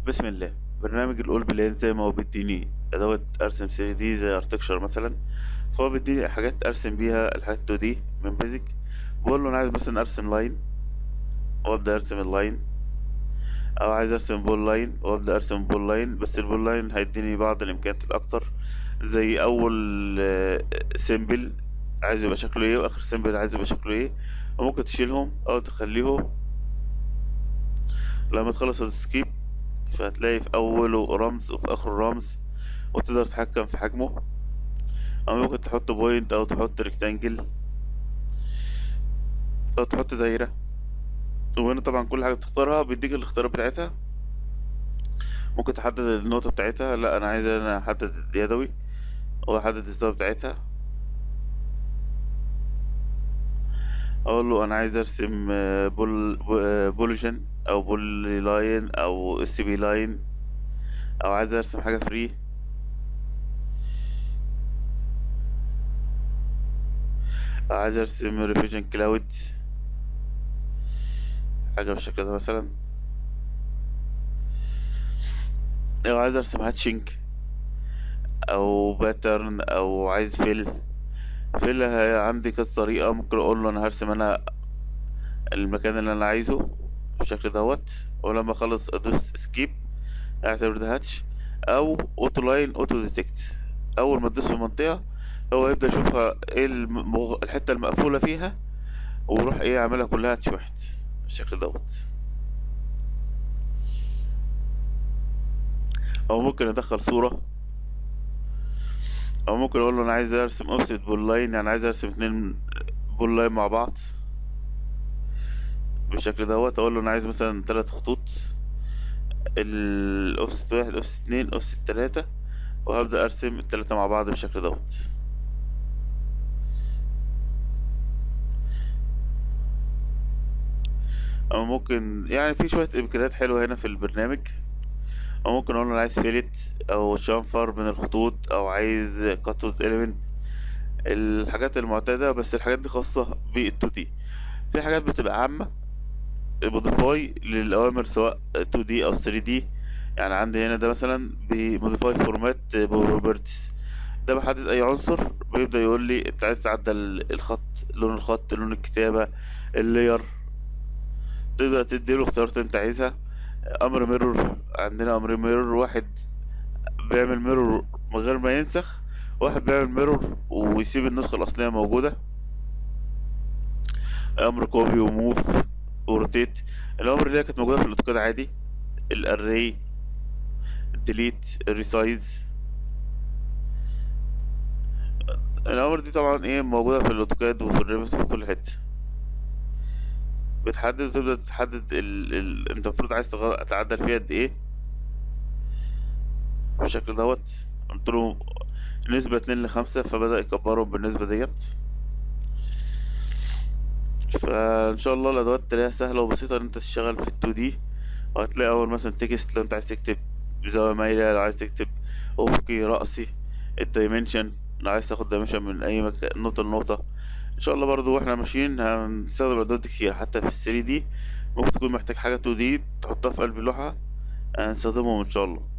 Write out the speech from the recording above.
بسم الله برنامج الاول بلان زي ما هو بيديني ادوات ارسم 3 دي زي ارتكشر مثلا فهو بيديني حاجات ارسم بيها الحاجات 2 دي من بيزك بقول له انا عايز مثلا ارسم لاين وابدا ارسم اللاين او عايز ارسم بول لاين وابدا ارسم بول لاين بس البول لاين هيديني بعض الامكانيات الاكتر زي اول سيمبل عايز يبقى شكله ايه واخر سيمبل عايز يبقى شكله ايه وممكن تشيلهم او تخليهم لما تخلص السكيب فهتلاقي في اوله رمز وفي اخره رمز وتقدر تتحكم في حجمه او ممكن تحط بوينت او تحط ريكتانجل او تحط دايرة وهنا طبعا كل حاجة بتختارها بيديك الاختيارات بتاعتها ممكن تحدد النقطة بتاعتها لا انا عايز انا احدد يدوي واحدد الزاوية بتاعتها اقول له انا عايز ارسم بول بوليجن او بولي لاين او اس بي لاين او عايز ارسم حاجه فري او عايز ارسم ريفيجن كلاود حاجه بالشكل ده مثلا او عايز ارسم هاتشنج او باترن او عايز فيل فيل عندي كذا طريقه ممكن اقول له انا هرسم انا المكان اللي انا عايزه بالشكل دوت ولما اخلص ادوس سكيب اعتبر ده هاتش او اوتو لاين اوتو ديتكت اول ما تدوس في المنطقه هو يبدا يشوفها ايه المغ... الحته المقفوله فيها ويروح ايه يعملها كلها هاتش واحد بالشكل دوت او ممكن ادخل صوره او ممكن اقول له انا عايز ارسم اوفست بول لاين يعني عايز ارسم اتنين بول لاين مع بعض بالشكل دوت اقول له انا عايز مثلا تلات خطوط الاوفست واحد اوفست اتنين اوفست تلاتة وهبدأ ارسم التلاتة مع بعض بالشكل دوت او ممكن يعني في شوية امكانيات حلوة هنا في البرنامج او ممكن اقول له انا عايز فيلت او شنفر بين الخطوط او عايز كاتوز اليمنت الحاجات المعتادة بس الحاجات دي خاصة بالتو دي في حاجات بتبقى عامة موديفاي للأوامر سواء 2 دي أو 3 دي يعني عندي هنا ده مثلا بموديفاي فورمات بروبرتيز ده بحدد أي عنصر بيبدأ يقول لي أنت عايز تعدل الخط لون الخط لون الكتابة اللاير تبدأ تديله اختيارات أنت عايزها أمر ميرور عندنا أمر ميرور واحد بيعمل ميرور من غير ما ينسخ واحد بيعمل ميرور ويسيب النسخة الأصلية موجودة أمر كوبي وموف وروتيت الأمر اللي هي كانت موجودة في الأوتوكاد عادي الأري الديليت الريسايز الأمر دي طبعا ايه موجودة في الأوتوكاد وفي الريفت وفي كل حتة بتحدد تبدأ تحدد ال... ال... انت المفروض عايز تغ... تعدل فيها قد ايه بالشكل دوت قلت له نسبة اتنين لخمسة فبدأ يكبرهم بالنسبة ديت فان شاء الله الادوات تلاقيها سهله وبسيطه ان انت تشتغل في ال2 دي وهتلاقي اول مثلا تكست لو انت عايز تكتب بزاويه مايله لو عايز تكتب افقي راسي الدايمنشن لو عايز تاخد دايمنشن من اي مكان نقطه لنقطه ان شاء الله برضو واحنا ماشيين هنستخدم الادوات دي كتير حتى في ال 3 دي ممكن تكون محتاج حاجه 2 دي تحطها في قلب اللوحه هنستخدمهم ان شاء الله